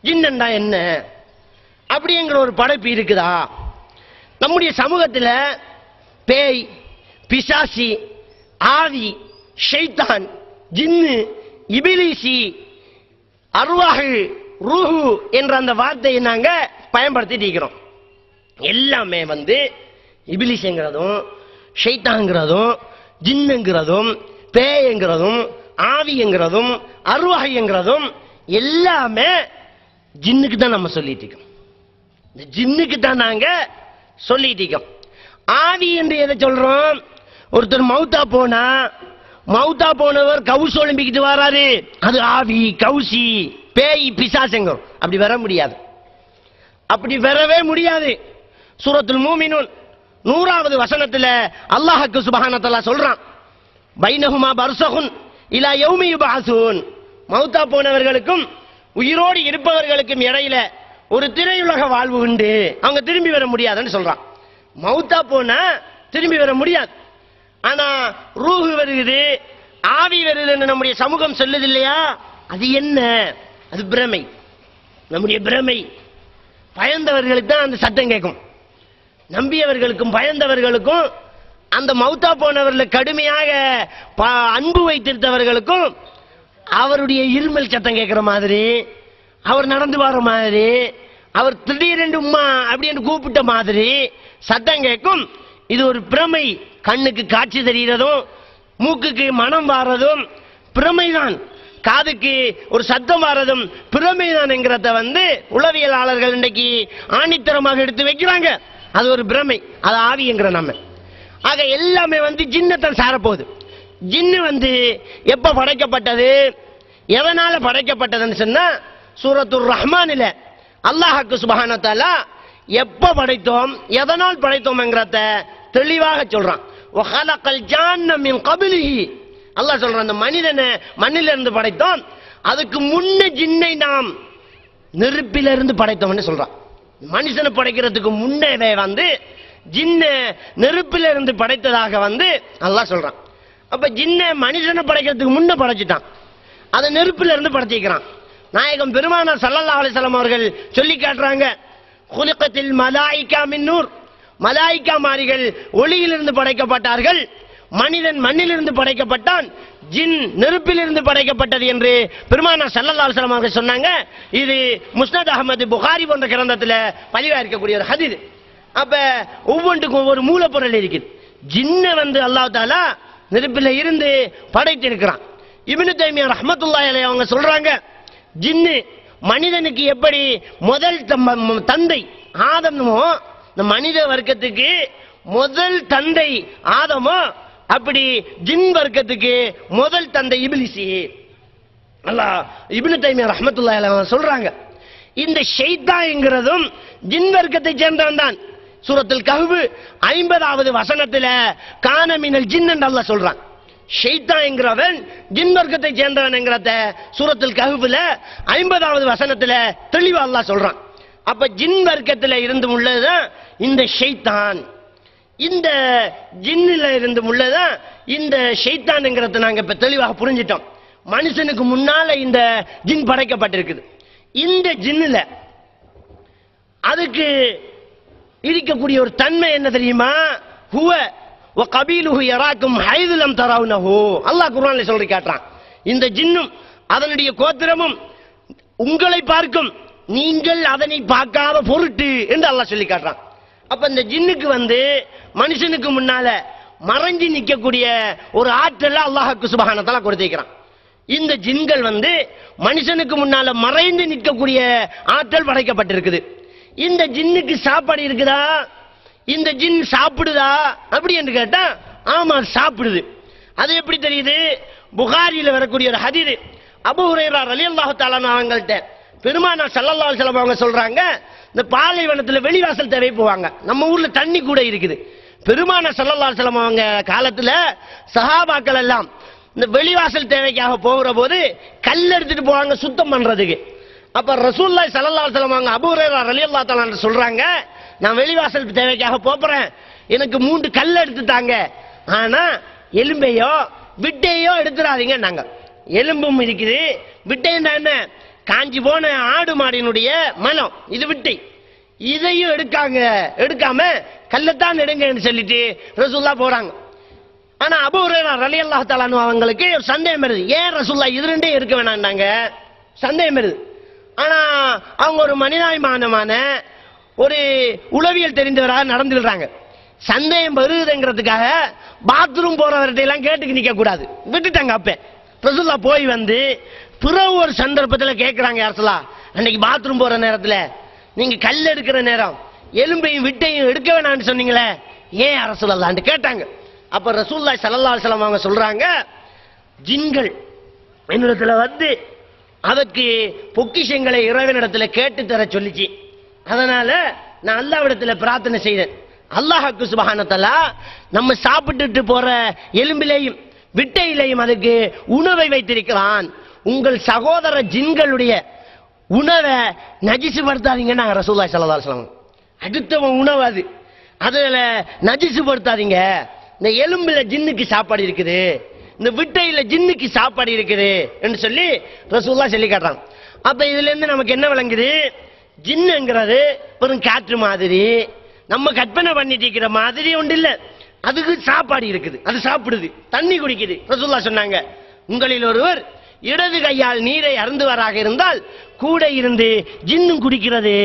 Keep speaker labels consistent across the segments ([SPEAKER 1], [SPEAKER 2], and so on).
[SPEAKER 1] ஜின்னண்டா என்ன அப்படிங்கிற ஒரு படைப்பு இருக்குதா நம்முடைய சமூகத்தில் பேய் பிசாசி ஆவி ஷைத்தான் ஜின்னு இபிலிசி அருவாகு ரூஹு என்ற அந்த வார்த்தையை நாங்க பயன்படுத்திட்டு இருக்கிறோம் எல்லாமே வந்து இபிலிஸ்ங்கிறதும் ஷைத்தாங்கிறதும் ஜின்னுங்கிறதும் பேய்ங்கிறதும் ஆவிங்கிறதும் அருவாகைங்கிறதும் எல்லாமே ஜின்னுக்கு தான் நம்ம சொல்லிட்டு இருக்கோம் இந்த ஜின்னுக்கு தான் நாங்க சொல்லிட்டு இருக்கோம் ஆவி என்று எதை சொல்றோம் ஒருத்தர் மௌத்தா போனா மௌத்தா போனவர் கவுசு ஒலிம்பிக்கிட்டு வராரு அது ஆவி கவுசி பேய் பிசாசுங்க அப்படி வர முடியாது அப்படி வரவே முடியாது சூரத்துல் மூமினூன் நூறாவது வசனத்துல அல்லாஹ்க்கு சுபஹானத்தல்லா சொல்றான் பைனஹுமா பர்சகுன் இலா யௌமி யுபஅஸூன் மௌத்தா போனவர்களுக்கும் உயிரோடு இருப்பவர்களுக்கும் இடையில ஒரு திரையுலக வாழ்வு உண்டு அவங்க திரும்பி வர முடியாதுன்னு சொல்றான் மௌத்தா போனா திரும்பி வர முடியாது ஆனா ரூஹு வருகிறது ஆவி வருதுன்னு நம்முடைய சமூகம் சொல்லுது இல்லையா அது என்ன அது பிரமை நம்முடைய பிரமை பயந்தவர்களுக்கு தான் அந்த சத்தம் கேட்கும் நம்பியவர்களுக்கும் பயந்தவர்களுக்கும் அந்த மௌத்தா போனவர்கள் கடுமையாக ப- அன்பு வைத்திருந்தவர்களுக்கும் அவருடைய இருமல் சத்தம் கேட்கிற மாதிரி அவர் நடந்து வர மாதிரி அவர் திடீரென்று உம்மா அப்படின்னு கூப்பிட்ட மாதிரி சத்தம் கேட்கும் இது ஒரு பிரமை கண்ணுக்கு காட்சி தெரிகிறதும் மூக்குக்கு மனம் வாரதும் பிரமைதான் காதுக்கு ஒரு சத்தம் வாரதும் பிரமைதான் என்கிறத வந்து உளவியலாளர்கள் இன்றைக்கு ஆணித்தரமாக எடுத்து வைக்கிறாங்க அது ஒரு பிரமை அது ஆவிங்கிற நம்ம ஆக எல்லாமே வந்து ஜின்னத்தான் சாரப்போகுது ஜின்னு வந்து எப்ப படைக்கப்பட்டது எதனால படைக்கப்பட்டதுன்னு சொன்னா சூரத்துர் ரஹ்மானில அல்லாஹ்க்கு சுபஹானஹு வ தஆலா எப்ப படைத்தோம் எதனால் படைத்தோம்ங்கிறத தெளிவாக சொல்றான் வஹலகல் ஜான்ன மின் கபிலிஹி அல்லாஹ் சொல்றான் அந்த மனிதனை மண்ணிலிருந்து படைத்தோம் அதுக்கு முன்ன ஜின்னை நாம் நெருப்பிலிருந்து படைத்தோம்னு சொல்றான் மனுஷனை படைக்கிறதுக்கு முன்னே வந்து ஜின்ன நெருப்பில இருந்து படைத்ததாக வந்து அல்லாஹ் சொல்றான் அப்ப ஜின்ன மனுஷனை படைக்கிறதுக்கு முன்ன படைச்சிட்டான் அதை நெருப்பில இருந்து படைச்சிக்கிறான் நாயகம் பெருமானார் ஸல்லல்லாஹு அலைஹி வஸல்லம் அவர்கள் சொல்லி காட்டுறாங்க குலிகத்தில் மலாயிகா மின் நூர் மலாயிகா மாறிகள் ஒளியிலிருந்து படைக்கப்பட்டார்கள் மனிதன் மண்ணிலிருந்து படைக்கப்பட்டான் ஜின் நெருப்பிலிருந்து படைக்கப்பட்டது என்று பெருமானார் ஸல்லல்லாஹு அலைஹி வஸல்லம் அவர்கள் சொன்னாங்க இது முஸ்னத் அகமது புகாரி போன்ற கிரந்தத்தில் பதிவா இருக்கக்கூடிய ஒரு ஹதீஸ் அப்ப ஒவ்வொன்றுக்கும் ஒவ்வொரு மூலப்பொருள் இருக்குது ஜின்ன வந்து அல்லாஹ் தாலா நெருப்பில் இருந்து படைத்து இருக்கிறான் இப்னு தைமியா ரஹ்மத்துல்லாஹி அலைஹி அவங்க சொல்றாங்க ஜின்னு மனிதனுக்கு எப்படி முதல் தம்ம- ம- தந்தை ஆதமோ இந்த மனித வர்க்கத்துக்கு முதல் தந்தை ஆதமோ அப்படி ஜின் வர்க்கத்துக்கு முதல் தந்தை இபிலிசி அல்லாஹ் இப்னு தைமியா ரஹ்மத்துல்லாஹி அலைஹி அவங்க சொல்றாங்க இந்த ஷைத்தான்ங்கிறதும் ஜின் வர்க்கத்தை சேர்ந்தவன் தான் சூரத்துல் கஹ்வு ஐம்பதாவது வசனத்துல கானமினல் ஜின் என்று அல்லாஹ் சொல்றான் ஷைத்தான்ங்கிறவன் ஜின் வர்க்கத்தை சேர்ந்தவன்ங்கிறத சூரத்துல் கஹ்வுல ஐம்பதாவது வசனத்துல தெளிவா அல்லாஹ் சொல்றான் அப்ப ஜின் வர்க்கத்துல இருந்து உள்ளதுதான் இந்த ஷைத்தான் இந்த ஜின்னில இருந்து உள்ளதான் இந்த ஷைத்தான்ங்கிறத நாங்க இப்ப தெளிவாக புரிஞ்சிட்டோம் மனுஷனுக்கு முன்னால இந்த ஜின் படைக்கப்பட்டிருக்குது இந்த ஜின்னுல அதுக்கு இருக்கக்கூடிய ஒரு தன்மை என்ன தெரியுமா ஹுவ வ கபீலுஹு யராக்கும் ஹைதுலம் தரவுனஹு அல்லாஹ் குர்ஆன்ல சொல்லி காட்டுறான் இந்த ஜின்னும் அதனுடைய கோத்திரமும் உங்களை பார்க்கும் நீங்கள் அதனை பார்க்காத பொருட்டு என்று அல்லாஹ் சொல்லி காட்டுறான் அப்ப இந்த ஜின்னுக்கு வந்து மனுஷனுக்கு முன்னால மறைஞ்சு நிக்கக்கூடிய ஒரு ஆற்றல அல்லாஹ்க்கு சுபஹானத்தால கொடுத்திருக்கிறான் இந்த ஜின்கள் வந்து மனுஷனுக்கு முன்னால மறைந்து நிற்கக்கூடிய ஆற்றல் படைக்கப்பட்டிருக்குது இந்த ஜின்னுக்கு சாப்பாடு இருக்குதா இந்த ஜின் சாப்பிடுதா அப்படி என்று கேட்டா ஆமா சாப்பிடுது அது எப்படி தெரியுது புகாரியில வரக்கூடிய ஒரு ஹதீது அபு ஹுரைரா ரலியல்லாஹு தஆலா அவங்கள்ட்ட பெருமானார் ஸல்லல்லாஹு அலைஹி வஸல்லம் அவங்க சொல்றாங்க இந்த பாலைவனத்துல வெளிவாசல் தேவை போவாங்க நம்ம ஊர்ல தண்ணி கூட இருக்குது பெருமானார் ஸல்லல்லாஹு அலைஹி வஸல்லம் அவங்க காலத்துல சஹாபாக்கள் எல்லாம் இந்த வெளிவாசல் தேவைக்காக போகிற போது கல் எடுத்துட்டு போவாங்க சுத்தம் பண்றதுக்கு அப்ப ரசூலுல்லாஹி ஸல்லல்லாஹு அலைஹி வஸல்லம் அவங்க அபூ ஹுரைரா ரலியல்லாஹு தஆலா அன்ஹு சொல்றாங்க நான் வெளிவாசல் தேவைக்காக போறேன் எனக்கு மூன்று கல் எடுத்து தாங்க ஆனா எலும்பையோ விட்டையோ எடுத்துடாதீங்க நாங்க எலும்பும் இருக்குது விட்டைன்னா என்ன காஞ்சி போன ஆடு மாடினுடைய மலம் இது விட்டை இதையும் எடுக்காங்க எடுக்காம கல்லத்தான் எடுங்கன்னு சொல்லிட்டு ரசூல்லா போறாங்க ஆனா அபு ஹுரைரா ரலியல்லாஹு தஆலா அன்ஹு அவங்களுக்கு ஒரு சந்தேகம் வருது ஏன் ரசூல்லா இது ரெண்டே இருக்க வேணாம்னாங்க சந்தேகம் வருது ஆனா அவங்க ஒரு மனிதாபிமானமான ஒரு உளவியல் தெரிந்தவராக நடந்துடுறாங்க சந்தேகம் வருதுங்கிறதுக்காக பாத்ரூம் போறவர்கிட்ட எல்லாம் கேட்டுக்கு நிக்க கூடாது விட்டுட்டாங்க அப்ப ரசூல்லா போய் வந்து பிறகு ஒரு சந்தர்ப்பத்தில் கேட்கிறாங்க அரசலா அன்னைக்கு பாத்ரூம் போற நேரத்துல நீங்க கல் எடுக்கிற நேரம் எலும்பையும் விட்டையும் எடுக்க வேணாம்னு சொன்னீங்களே ஏன் அரசுலான்னு கேட்டாங்க அப்ப ரசூல்லாய் ஸல்லல்லாஹு அலைஹி வஸல்லம் அவங்க சொல்றாங்க ஜின்கள் என்னிடத்துல வந்து அதற்கு பொக்கிஷங்களை இறைவனிடத்துல கேட்டு தர சொல்லிச்சு அதனால நான் அல்லாவிடத்துல பிரார்த்தனை செய்தேன் அல்லாஹ்க்கு சுபஹானத்தலா நம்ம சாப்பிட்டுட்டு போற எலும்பிலேயும் விட்டையிலையும் அதுக்கு உணவை வைத்திருக்கிறான் உங்கள் சகோதர ஜின்களுடைய உணவை நஜிசுபடுத்தாதீங்க நாங்க ரசூல்லா ஸல்லல்லாஹு அலைஹி வஸல்லம் அடுத்தவன் உணவு அது அதுல நஜிசுபடுத்தாதீங்க இந்த எலும்புல ஜின்னுக்கு சாப்பாடு இருக்குது இந்த விட்டையில ஜின்னுக்கு சாப்பாடு இருக்குது என்று சொல்லி ரசூல்லா சொல்லி காட்டுறாங்க அப்ப இதுல இருந்து நமக்கு என்ன விளங்குது ஜின்னுங்கிறது வெறும் காற்று மாதிரி நம்ம கற்பனை பண்ணிட்டு இருக்கிற மாதிரி ஒன்று இல்ல அதுக்கு சாப்பாடு இருக்குது அது சாப்பிடுது தண்ணி குடிக்குது ரசூல்லா சொன்னாங்க உங்களில் ஒருவர் இடது கையால் நீரை அருந்துவராக இருந்தால் கூட இருந்து ஜின்னும் குடிக்கிறது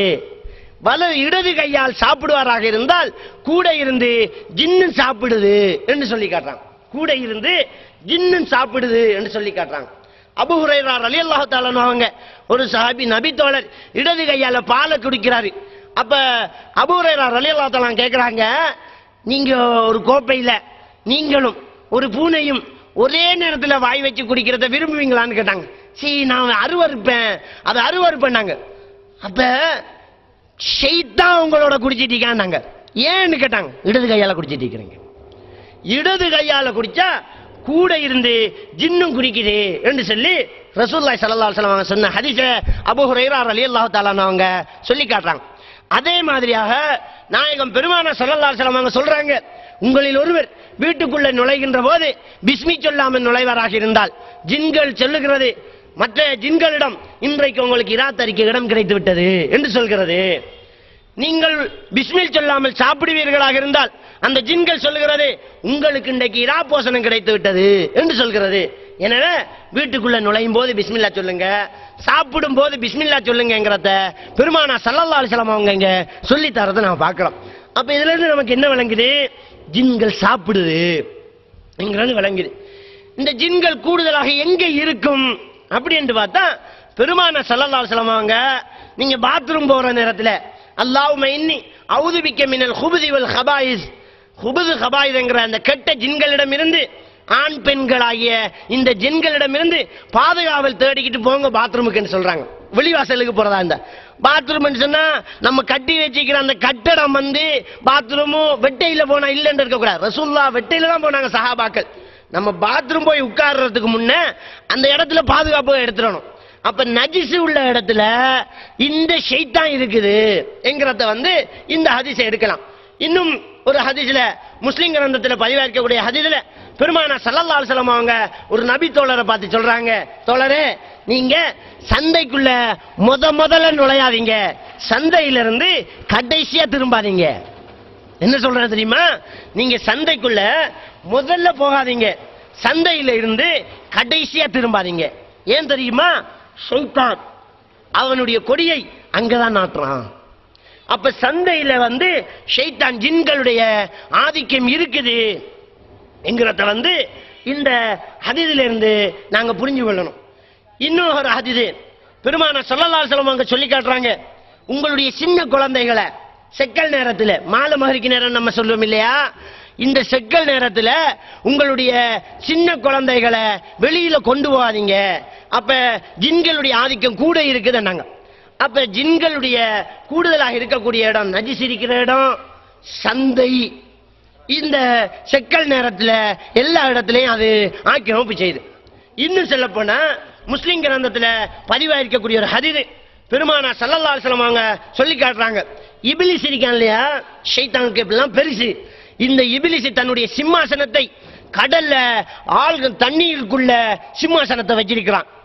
[SPEAKER 1] வலது இடது கையால் சாப்பிடுவாராக இருந்தால் கூட இருந்து ஜின்னும் சாப்பிடுது என்று சொல்லி காட்டுறாங்க கூட இருந்து ஜின்னும் சாப்பிடுது என்று சொல்லி காட்டுறாங்க அபு ஹுரைரா ரலியல்லாஹு தஆலா அவங்க ஒரு சஹாபி நபி தோழர் இடது கையால பாலை குடிக்கிறாரு அப்ப அபு ஹுரைரா ரலியல்லாஹு தஆலா கேக்குறாங்க நீங்க ஒரு கோப்பையில நீங்களும் ஒரு பூனையும் ஒரே நேரத்துல வாய் வச்சு குடிக்கிறத விரும்புவீங்களான்னு கேட்டாங்க சீ நான் அருவருப்பேன் அது அருவருப்பேன்னாங்க அப்ப ஷைத்தான் உங்களோட குடிச்சிட்டு இருக்கான்னாங்க ஏன்னு கேட்டாங்க இடது கையால குடிச்சிட்டு இருக்கிறீங்க இடது கையால குடிச்சா கூட இருந்து ஜின்னும் குடிக்குது என்று சொல்லி ரசூல்லாய் ஸல்லல்லாஹு அலைஹி வஸல்லம் சொன்ன ஹதீஸ அபூ ஹுரைரா ரலியல்லாஹு தஆலா அவங்க சொல்லி காட்டுறாங்க அதே மாதிரியாக நாயகம் பெருமான ஸல்லல்லாஹு அலைஹி வஸல்லம் அவங்க சொல்றாங்க உங்களில் ஒருவர் வீட்டுக்குள்ள நுழைகின்ற போது பிஸ்மி சொல்லாமல் நுழைவாராக இருந்தால் ஜின்கள் சொல்லுகிறது மற்ற ஜின்களிடம் இன்றைக்கு உங்களுக்கு இராத்தரிக்க இடம் கிடைத்து விட்டது என்று சொல்கிறது நீங்கள் பிஸ்மில் சொல்லாமல் சாப்பிடுவீர்களாக இருந்தால் அந்த ஜின்கள் சொல்லுகிறது உங்களுக்கு இன்றைக்கு இரா போசனம் கிடைத்து விட்டது என்று சொல்கிறது எனவே வீட்டுக்குள்ள நுழையும் போது பிஸ்மில்லா சொல்லுங்க சாப்பிடும் போது பிஸ்மில்லா சொல்லுங்கிறத பெருமானா சல்லல்லா அலிஸ்லாம் அவங்க இங்க சொல்லி தரதை நம்ம பார்க்கிறோம் அப்ப இதுல இருந்து நமக்கு என்ன விளங்குது ஜின்கள் சாப்பிடுது என்கிறது விளங்குது இந்த ஜின்கள் கூடுதலாக எங்க இருக்கும் அப்படி என்று பார்த்தா பெருமான சல்லல்லா அலிஸ்லாம் அவங்க நீங்க பாத்ரூம் போற நேரத்துல அல்லாஹ்வும்ம இன்னி அவுதுபிக்க மினல் ஹுபுதி வல் ஹபாயிஸ் ஹுபுது ஹபாயிஸ்ங்கிற அந்த கெட்ட ஜின்களிடம் இருந்து ஆண் பெண்களாகிய இந்த ஜின்களிடமிருந்து பாதுகாவல் தேடிக்கிட்டு போங்க பாத்ரூமுக்குன்னு சொல்றாங்க வெளிவாசலுக்கு போறதா இந்த பாத்ரூம் சொன்னா நம்ம கட்டி வச்சிக்கிற அந்த கட்டடம் வந்து பாத்ரூமும் வெட்டையில போனா இல்லைன்னு இருக்கக்கூடாது ரசூல்லா வெட்டையில தான் போனாங்க சஹாபாக்கள் நம்ம பாத்ரூம் போய் உட்கார்றதுக்கு முன்ன அந்த இடத்துல பாதுகாப்பு எடுத்துடணும் அப்ப நஜிசு உள்ள இடத்துல இந்த ஷைத்தான் இருக்குது என்கிறத வந்து இந்த ஹதீஸை எடுக்கலாம் இன்னும் ஒரு ஹதீஸ்ல முஸ்லிம் கிரந்தத்துல பதிவாஇருக்கக்கூடிய ஹதீஸ்ல பெருமானா சல்லல்லா அலுவலம் அவங்க ஒரு நபி தோழரை பார்த்து சொல்றாங்க தோழரே நீங்க சந்தைக்குள்ள முத முதல்ல நுழையாதீங்க சந்தையில இருந்து கடைசியா திரும்பாதீங்க என்ன சொல்றது தெரியுமா நீங்க சந்தைக்குள்ள முதல்ல போகாதீங்க சந்தையில இருந்து கடைசியா திரும்பாதீங்க ஏன் தெரியுமா ஷைத்தான் அவனுடைய கொடியை அங்கதான் நாட்டுறான் அப்ப சந்தையில வந்து ஷைத்தான் ஜின்களுடைய ஆதிக்கம் இருக்குது என்கிறத வந்து இந்த ஹதீதில இருந்து நாங்க புரிஞ்சு கொள்ளணும் இன்னும் ஒரு ஹதீது பெருமான சொல்லலால் செல்லம் அங்க சொல்லி காட்டுறாங்க உங்களுடைய சின்ன குழந்தைகளை செக்கல் நேரத்துல மாலை மகரிக்கு நேரம் நம்ம சொல்லுவோம் இல்லையா இந்த செக்கல் நேரத்துல உங்களுடைய சின்ன குழந்தைகளை வெளியில கொண்டு போகாதீங்க அப்ப ஜின்களுடைய ஆதிக்கம் கூட இருக்குதுன்னாங்க அப்ப ஜின்களுடைய கூடுதலாக இருக்கக்கூடிய இடம் நஜிஸ் இருக்கிற இடம் சந்தை இந்த செக்கல் நேரத்துல எல்லா இடத்துலயும் அது ஆக்கிரமிப்பு செய்யுது இன்னும் சொல்ல போனா முஸ்லிம் கிரந்தத்துல பதிவாயிருக்கக்கூடிய ஒரு ஹதீது பெருமானா சல்லல்லா அலுவலம் அவங்க சொல்லி காட்டுறாங்க இபிலிஸ் இருக்கான் இல்லையா ஷைத்தானுக்கு இப்படிலாம் பெருசு இந்த இபிலிஸ் தன்னுடைய சிம்மாசனத்தை கடல்ல ஆள்கள் தண்ணீருக்குள்ள சிம்மாசனத்தை வச்சிருக்கிறான்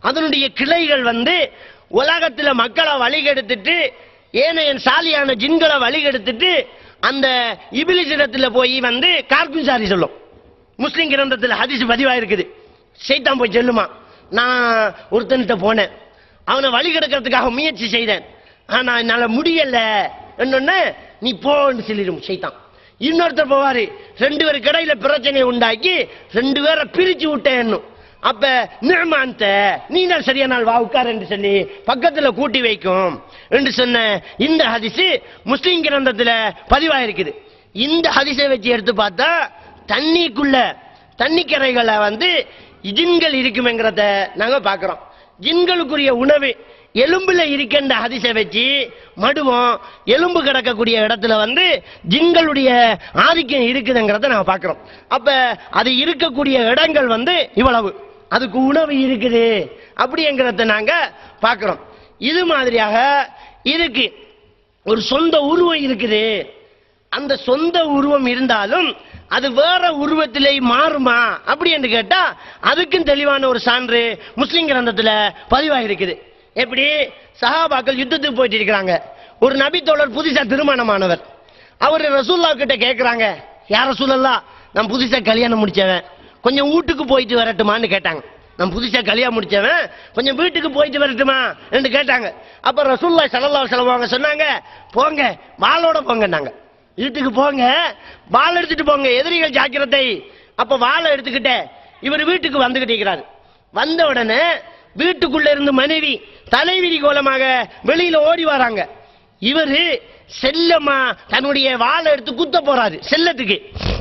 [SPEAKER 1] அதனுடைய கிளைகள் வந்து உலகத்துல மக்களை வழிகெடுத்துட்டு ஏனைய சாலியான ஜின்களை வழிகெடுத்துட்டு அந்த இபிலிசிடத்துல போய் வந்து கார்பின் சாரி சொல்லும் முஸ்லிம் கிரந்தத்தில் ஹதீஸ் பதிவாயிருக்குது சைத்தான் போய் சொல்லுமா நான் ஒருத்தன்கிட்ட போனேன் அவனை வழி கெடுக்கிறதுக்காக முயற்சி செய்தேன் ஆனா என்னால முடியல என்னொன்னு நீ போன்னு சொல்லிடும் சைத்தான் இன்னொருத்தர் போவாரு ரெண்டு பேருக்கு இடையில பிரச்சனையை உண்டாக்கி ரெண்டு பேரை பிரிச்சு விட்டேன் அப்ப நிர்மாந்த நீ தான் சரியா நாள் வா உட்கார் என்று சொல்லி பக்கத்துல கூட்டி வைக்கும் என்று சொன்ன இந்த ஹதிசு முஸ்லிம் கிரந்தத்துல பதிவாயிருக்குது இந்த ஹதிசை வச்சு எடுத்து பார்த்தா தண்ணிக்குள்ள தண்ணிக்கரைகளை வந்து ஜின்கள் இருக்குமேங்கிறத நாங்க பார்க்கிறோம் ஜின்களுக்குரிய உணவு எலும்புல இருக்கின்ற ஹதிசை வச்சு மடுவோம் எலும்பு கிடக்கக்கூடிய இடத்துல வந்து ஜின்களுடைய ஆதிக்கம் இருக்குதுங்கிறத நாங்க பார்க்கிறோம் அப்ப அது இருக்கக்கூடிய இடங்கள் வந்து இவ்வளவு அதுக்கு உணவு இருக்குது அப்படிங்கிறத நாங்க பார்க்கிறோம் இது மாதிரியாக இருக்கு ஒரு சொந்த உருவம் இருக்குது அந்த சொந்த உருவம் இருந்தாலும் அது வேற உருவத்திலே மாறுமா அப்படி என்று கேட்டா அதுக்கும் தெளிவான ஒரு சான்று முஸ்லிம் கிரந்தத்துல பதிவாக இருக்குது எப்படி சஹாபாக்கள் யுத்தத்துக்கு போயிட்டு இருக்கிறாங்க ஒரு நபி தோழர் புதுசா திருமணமானவர் அவர் ரசூல்லா கிட்ட கேக்குறாங்க யார் ரசூலல்லா நான் புதுசா கல்யாணம் முடிச்சவன் கொஞ்சம் வீட்டுக்கு போயிட்டு வரட்டுமான்னு கேட்டாங்க நான் புதுசா கல்யாணம் முடிச்சவன் கொஞ்சம் வீட்டுக்கு போயிட்டு வரட்டுமா என்று கேட்டாங்க அப்ப ரசூல்லா ஸல்லல்லாஹு அலைஹி வஸல்லம் சொன்னாங்க போங்க வாளோட போங்கன்னாங்க வீட்டுக்கு போங்க வாள் எடுத்துட்டு போங்க எதிரிகள் ஜாக்கிரதை அப்ப வாளை எடுத்துக்கிட்டே இவர் வீட்டுக்கு வந்துகிட்டு இருக்கிறாரு வந்த உடனே வீட்டுக்குள்ள இருந்து மனைவி தலைவிரி கோலமாக வெளியில ஓடி வராங்க இவரு செல்லமா தன்னுடைய வாளை எடுத்து குத்த போறாரு செல்லத்துக்கு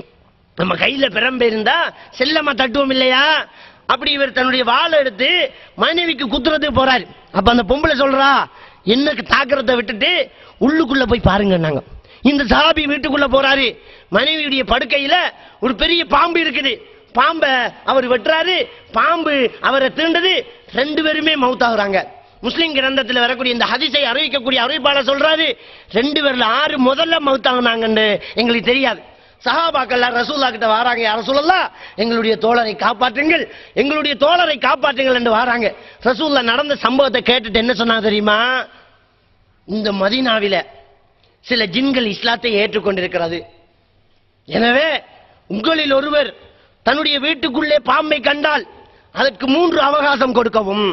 [SPEAKER 1] நம்ம கையில பிரம்பு இருந்தா செல்லமா தட்டுவோம் இல்லையா அப்படி இவர் தன்னுடைய வாளை எடுத்து மனைவிக்கு குத்துறதுக்கு போறாரு அப்ப அந்த பொம்பளை சொல்றா என்ன தாக்குறத விட்டுட்டு உள்ளுக்குள்ள போய் பாருங்க நாங்க இந்த சாபி வீட்டுக்குள்ள போறாரு மனைவியுடைய படுக்கையில ஒரு பெரிய பாம்பு இருக்குது பாம்பை அவர் வெட்டுறாரு பாம்பு அவரை தீண்டது ரெண்டு பேருமே மவுத்தாகுறாங்க முஸ்லிம் கிரந்தத்தில் வரக்கூடிய இந்த ஹதிஸை அறிவிக்கக்கூடிய அறிவிப்பாளர் சொல்றாரு ரெண்டு பேர்ல ஆறு முதல்ல மவுத்தாகுனாங்கன்னு எங்களுக்கு தெரியாது சஹாபாக்கள் ரசூல்லா கிட்ட வராங்க யார சொல்லலாம் எங்களுடைய தோழரை காப்பாற்றுங்கள் எங்களுடைய தோழரை காப்பாற்றுங்கள் என்று வராங்க ரசூல்லா நடந்த சம்பவத்தை கேட்டுட்டு என்ன சொன்னாங்க தெரியுமா இந்த மதீனாவில சில ஜின்கள் இஸ்லாத்தை ஏற்றுக்கொண்டிருக்கிறது எனவே உங்களில் ஒருவர் தன்னுடைய வீட்டுக்குள்ளே பாம்பை கண்டால் அதற்கு மூன்று அவகாசம் கொடுக்கவும்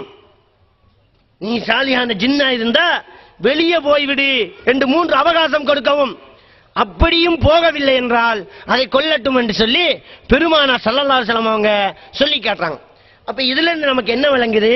[SPEAKER 1] நீ சாலியான ஜின்னா இருந்தா வெளியே போய்விடு என்று மூன்று அவகாசம் கொடுக்கவும் அப்படியும் போகவில்லை என்றால் அதை கொல்லட்டும் என்று சொல்லி பெருமானா சல்லல்லா செல்லம் அவங்க சொல்லி காட்டுறாங்க அப்ப இதுல இருந்து நமக்கு என்ன விளங்குது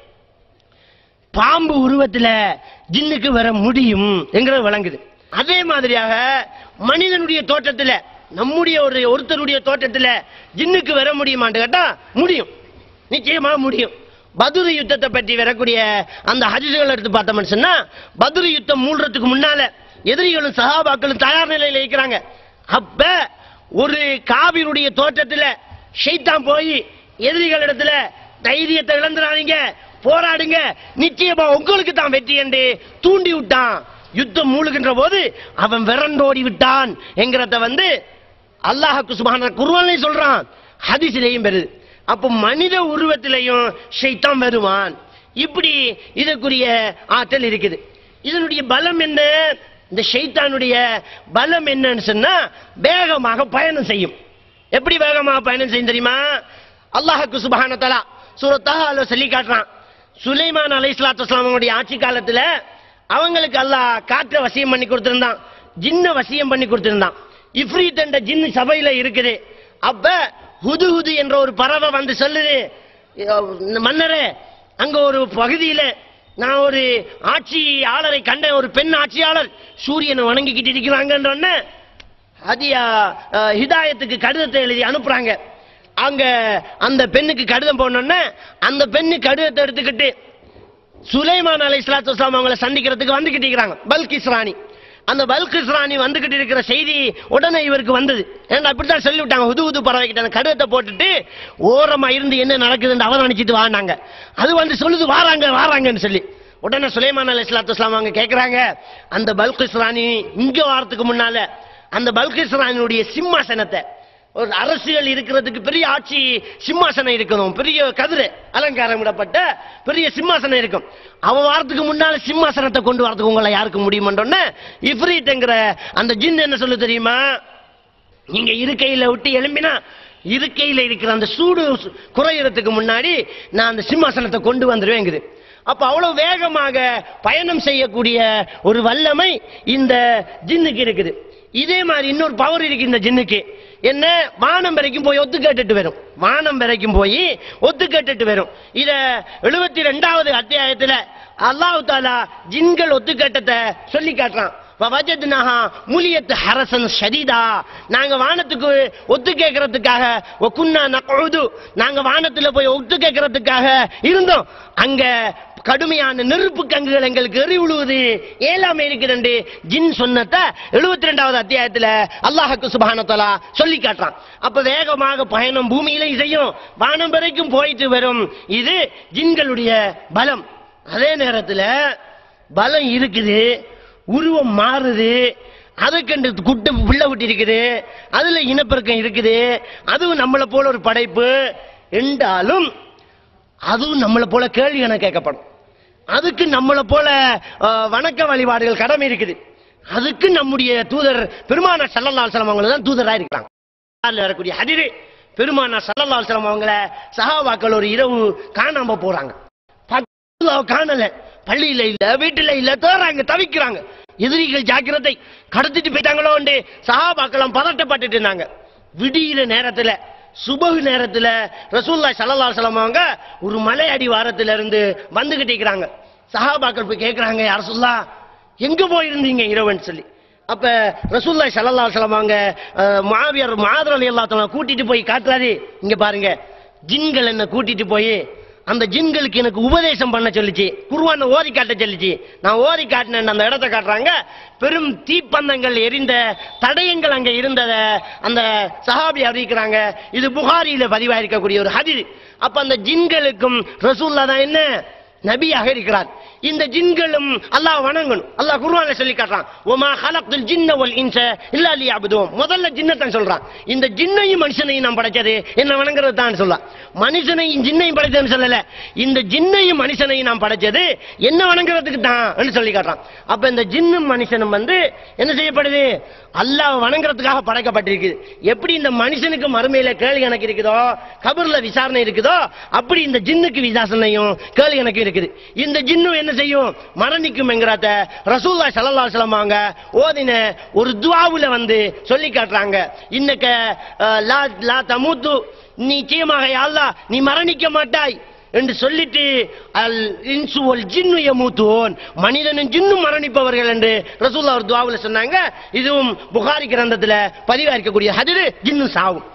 [SPEAKER 1] பாம்பு உருவத்துல ஜின்னுக்கு வர முடியும் என்கிறது விளங்குது அதே மாதிரியாக மனிதனுடைய தோற்றத்துல நம்முடைய ஒரு ஒருத்தருடைய தோற்றத்துல ஜின்னுக்கு வர முடியுமான்னு கேட்டா முடியும் நிச்சயமா முடியும் பதுரு யுத்தத்தை பற்றி வரக்கூடிய அந்த ஹஜ்ஜுகள் எடுத்து பார்த்தோம்னு சொன்னா பதுரு யுத்தம் மூடுறதுக்கு முன்னால எதிரிகளும் சஹாபாக்களும் தயார் நிலையில இருக்கிறாங்க அப்ப ஒரு காவினுடைய தோற்றத்துல ஷைத்தான் போய் எதிரிகள் இடத்துல தைரியத்தை இழந்துடாதீங்க போராடுங்க நிச்சயமா உங்களுக்கு தான் வெற்றி என்று தூண்டி விட்டான் யுத்தம் மூழ்கின்ற போது அவன் விரண்டோடி விட்டான் என்கிறத வந்து அல்லாஹுக்கு சுபான குர்வானை சொல்றான் ஹதீஸிலேயும் வருது அப்போ மனித உருவத்திலையும் ஷைத்தான் வருவான் இப்படி இதற்குரிய ஆற்றல் இருக்குது இதனுடைய பலம் என்ன இந்த ஷைத்தானுடைய பலம் என்னன்னு சொன்னா வேகமாக பயணம் செய்யும் எப்படி வேகமாக பயணம் செய்யும் தெரியுமா அல்லாஹுக்கு சுபஹான தலா சூரத்தாக சொல்லி காட்டுறான் சுலைமான் அலை அவங்களுடைய ஆட்சி காலத்துல அவங்களுக்கு அல்லாஹ் காற்றை வசியம் பண்ணி கொடுத்திருந்தான் ஜின்ன வசியம் பண்ணி கொடுத்திருந்தான் இஃப்ரீத் என்ற ஜின்னு சபையில இருக்குது அப்ப ஹுது ஹுது என்ற ஒரு பறவை வந்து சொல்லுது "இந்த மன்னரே அங்க ஒரு பகுதியில நான் ஒரு ஆட்சியாளரை கண்டேன் ஒரு பெண் ஆட்சியாளர் சூரியனை வணங்கிக்கிட்டு இருக்கிறாங்கன்ற ஹதியா அஹ், ஹிதாயத்துக்கு கடிதத்தை எழுதி அனுப்புறாங்க அங்க அந்த பெண்ணுக்கு கடிதம் போனோடனே அந்த பெண்ணு கடிதத்தை எடுத்துக்கிட்டு சுலைமான் அலை இஸ்லாத்து அவங்களை சந்திக்கிறதுக்கு வந்துகிட்டு இருக்கிறாங்க பல்கிஸ் ராணி அந்த பல்கிஸ் ராணி வந்துகிட்டு இருக்கிற செய்தி உடனே இவருக்கு வந்தது ஏன்னா அப்படித்தான் சொல்லி விட்டாங்க உது உது பறவை கிட்ட அந்த கடிதத்தை போட்டுட்டு ஓரமா இருந்து என்ன நடக்குதுன்னு அவதானிச்சிட்டு வானாங்க அது வந்து சொல்லுது வாராங்க வாராங்கன்னு சொல்லி உடனே சுலைமான் அலை இஸ்லாத்து அவங்க கேட்கறாங்க அந்த பல்கிஸ் ராணி இங்க வாரத்துக்கு முன்னால அந்த பல்கிஸ் ராணியுடைய சிம்மாசனத்தை ஒரு அரசியல் இருக்கிறதுக்கு பெரிய ஆட்சி சிம்மாசனம் இருக்கணும் பெரிய கதிரை அலங்காரம் விடப்பட்ட பெரிய சிம்மாசனம் இருக்கும் அவ வாரத்துக்கு முன்னால சிம்மாசனத்தை கொண்டு வரதுக்கு உங்களை யாருக்கு முடியுமன்றோன்னு இஃப்ரீட்ங்கிற அந்த ஜின் என்ன சொல்லு தெரியுமா நீங்க இருக்கையில விட்டு எழும்பினா இருக்கையில இருக்கிற அந்த சூடு சு- குறையறதுக்கு முன்னாடி நான் அந்த சிம்மாசனத்தை கொண்டு வந்துருவேங்குது அப்ப அவ்வளவு வேகமாக பயணம் செய்யக்கூடிய ஒரு வல்லமை இந்த ஜின்னுக்கு இருக்குது இதே மாதிரி இன்னொரு பவர் இருக்கு இந்த ஜின்னுக்கு என்ன வானம் வரைக்கும் போய் ஒத்து கேட்டுட்டு வரும் வானம் வரைக்கும் போய் ஒத்து கேட்டுட்டு வரும் இத எழுபத்தி ரெண்டாவது அத்தியாயத்துல அல்லாஹ் தாலா ஜின்கள் ஒத்து கேட்டத்தை சொல்லி காட்டுறான் வஜத்னஹா முலியத் ஹரசன் ஷதீதா நாங்க வானத்துக்கு ஒத்து கேட்கறதுக்காக ஒக்குன்னா நகழுது நாங்க வானத்துல போய் ஒத்து கேட்கறதுக்காக இருந்தோம் அங்க கடுமையான நெருப்பு கங்குகள் எங்களுக்கு எறி விழுவுது ஏழாம இருக்குதுண்டு ஜின் சொன்னத எழுபத்தி ரெண்டாவது அத்தியாயத்துல அல்லாஹுக்கு சுபானத்தலா சொல்லி காட்டுறான் அப்ப வேகமாக பயணம் பூமியிலையும் செய்யும் வானம் வரைக்கும் போயிட்டு வரும் இது ஜின்களுடைய பலம் அதே நேரத்துல பலம் இருக்குது உருவம் மாறுது அதுக்கண்டு குட்டு பிள்ளை விட்டு இருக்குது அதுல இனப்பெருக்கம் இருக்குது அதுவும் நம்மளை போல ஒரு படைப்பு என்றாலும் அதுவும் நம்மளை போல கேள்வி என கேட்கப்படும் அதுக்கு நம்மளை போல அஹ், வணக்க வழிபாடுகள் கடமை இருக்குது அதுக்கு நம்முடைய தூதர் பெருமான சல்லல்லாஹு அலைஹி அவங்க தான் தூதரா இருக்கிறாங்க குர்ஆன்ல வரக்கூடிய ஹதீரு பெருமான சல்லல்லாஹு அலைஹி வஸல்லம் அவங்கள சஹாபாக்கள் ஒரு இரவு காணாம போறாங்க பக்கத்துல காணல பள்ளியில இல்ல வீட்டுல இல்ல தேறாங்க தவிக்கிறாங்க எதிரிகள் ஜாக்கிரதை கடத்திட்டு போயிட்டாங்களோ சஹாபாக்களும் பதட்டப்பட்டுட்டு இருந்தாங்க விடியிற நேரத்துல சுபகு நேரத்துல ரசூலுல்லாஹி ஸல்லல்லாஹு அலைஹி வஸல்லம் அவங்க ஒரு மலை அடி வாரத்துல இருந்து வந்துகிட்டு இருக்கிறாங்க சஹாபாக்கள் போய் கேக்குறாங்க யார் ரசூலுல்லா எங்க போயிருந்தீங்க இரவுன்னு சொல்லி அப்ப ரசூலுல்லாஹி ஸல்லல்லாஹு அலைஹி வஸல்லம் அவங்க அஹ், முஆவியர் முஆத் ரலியல்லாஹு தஆலா கூட்டிட்டு போய் காட்டுறாரு இங்க பாருங்க ஜின்கள் என்ன கூட்டிட்டு போய் அந்த ஜின்களுக்கு எனக்கு உபதேசம் பண்ண சொல்லிச்சு குருவான ஓதி காட்ட சொல்லிச்சு நான் ஓதி காட்டினேன் அந்த இடத்தை காட்டுறாங்க பெரும் தீப்பந்தங்கள் எரிந்த தடயங்கள் அங்க இருந்தத அந்த சஹாபி அறிவிக்கிறாங்க இது புகாரியில பதிவாயிருக்கக்கூடிய ஒரு ஹதீர் அப்ப அந்த ஜின்களுக்கும் ரசூல்லா தான் என்ன நபியாக இருக்கிறார் இந்த ஜின்களும் அல்லாஹ் வணங்கணும் அல்லாஹ் குர்ஆன்ல சொல்லி காட்டுறான் ஒமா ஹலக்துல் ஜின்ன வல் இன்ச இல்லா லியஅபுதுன் முதல்ல ஜின்னத்தான் சொல்றான் இந்த ஜின்னையும் மனுஷனையும் நான் படைச்சது என்ன வணங்குறது தான் சொல்றான் மனுஷனையும் ஜின்னையும் படைச்சதுன்னு சொல்லல இந்த ஜின்னையும் மனுஷனையும் நான் படைச்சது என்ன வணங்குறதுக்கு தான் சொல்லி காட்டுறான் அப்ப இந்த ஜின்னும் மனுஷனும் வந்து என்ன செய்யப்படுது அல்லாஹ் வணங்குறதுக்காக படைக்கப்பட்டிருக்குது எப்படி இந்த மனுஷனுக்கு மறுமையில கேள்வி கணக்கு இருக்குதோ கபர்ல விசாரணை இருக்குதோ அப்படி இந்த ஜின்னுக்கு விசாரணையும் கேள்வி கணக்கு இருக்குது இந்த ஜின்னும் என்ன செய்யும் மரணிக்கும் என்கிறாத்த ரசூல்லா ஸல்லல்லாஹு அலைஹி வஸல்லம் அவங்க ஓதின ஒரு துஆவுல வந்து சொல்லி காட்டுறாங்க இன்னக்க அஹ், லா லா தமூத்து நிச்சயமாக யா அல்லாஹ் நீ மரணிக்க மாட்டாய் என்று சொல்லிட்டு அல் இன்சு வல் ஜின்னு யமூத்தூன் மனிதனும் ஜின்னும் மரணிப்பவர்கள் என்று ரசூல்லா ஒரு துஆவுல சொன்னாங்க இதுவும் புகாரி கிரந்தத்துல பதிவா இருக்கக்கூடிய ஹதீர் ஜின்னு சாவும்